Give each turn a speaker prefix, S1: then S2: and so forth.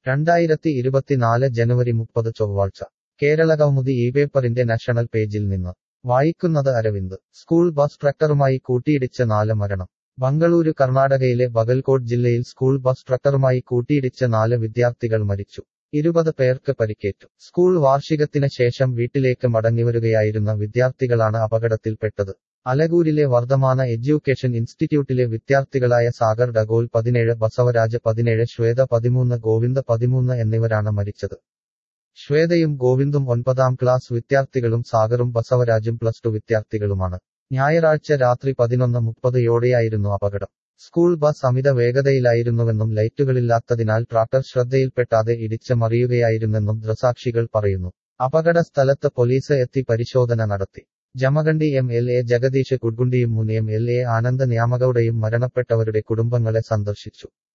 S1: രണ്ടായിരത്തി ഇരുപത്തിനാല് ജനുവരി മുപ്പത് ചൊവ്വാഴ്ച കേരള കൗമുദി ഈ പേപ്പറിന്റെ നാഷണൽ പേജിൽ നിന്ന് വായിക്കുന്നത് അരവിന്ദ് സ്കൂൾ ബസ് ട്രക്ടറുമായി കൂട്ടിയിടിച്ച് നാല് മരണം ബംഗളൂരു കർണാടകയിലെ ബഗൽകോട്ട് ജില്ലയിൽ സ്കൂൾ ബസ് ട്രക്ടറുമായി കൂട്ടിയിടിച്ച് നാല് വിദ്യാർത്ഥികൾ മരിച്ചു ഇരുപത് പേർക്ക് പരിക്കേറ്റു സ്കൂൾ വാർഷികത്തിന് ശേഷം വീട്ടിലേക്ക് മടങ്ങിവരുകയായിരുന്ന വിദ്യാർത്ഥികളാണ് അപകടത്തിൽപ്പെട്ടത് അലഗൂരിലെ വർദ്ധമാന എഡ്യൂക്കേഷൻ ഇൻസ്റ്റിറ്റ്യൂട്ടിലെ വിദ്യാർത്ഥികളായ സാഗർ ഡഗോൽ പതിനേഴ് ബസവരാജ് പതിനേഴ് ശ്വേത പതിമൂന്ന് ഗോവിന്ദ് പതിമൂന്ന് എന്നിവരാണ് മരിച്ചത് ശ്വേതയും ഗോവിന്ദും ഒൻപതാം ക്ലാസ് വിദ്യാർത്ഥികളും സാഗറും ബസവരാജും പ്ലസ് ടു വിദ്യാർത്ഥികളുമാണ് ഞായറാഴ്ച രാത്രി പതിനൊന്ന് മുപ്പതയോടെയായിരുന്നു അപകടം സ്കൂൾ ബസ് അമിത വേഗതയിലായിരുന്നുവെന്നും ലൈറ്റുകളില്ലാത്തതിനാൽ ട്രാക്ടർ ശ്രദ്ധയിൽപ്പെട്ടാതെ ഇടിച്ച് മറിയുകയായിരുന്നെന്നും ദൃസാക്ഷികൾ പറയുന്നു അപകട സ്ഥലത്ത് പോലീസ് എത്തി പരിശോധന നടത്തി Jamakhandi M L A Jagadish കുഡ്ഗുണ്ടിയും മുൻ എം എൽ എ ആനന്ദ് ന്യാമഗൌഡയും മരണപ്പെട്ടവരുടെ കുടുംബങ്ങളെ സന്ദർശിച്ചു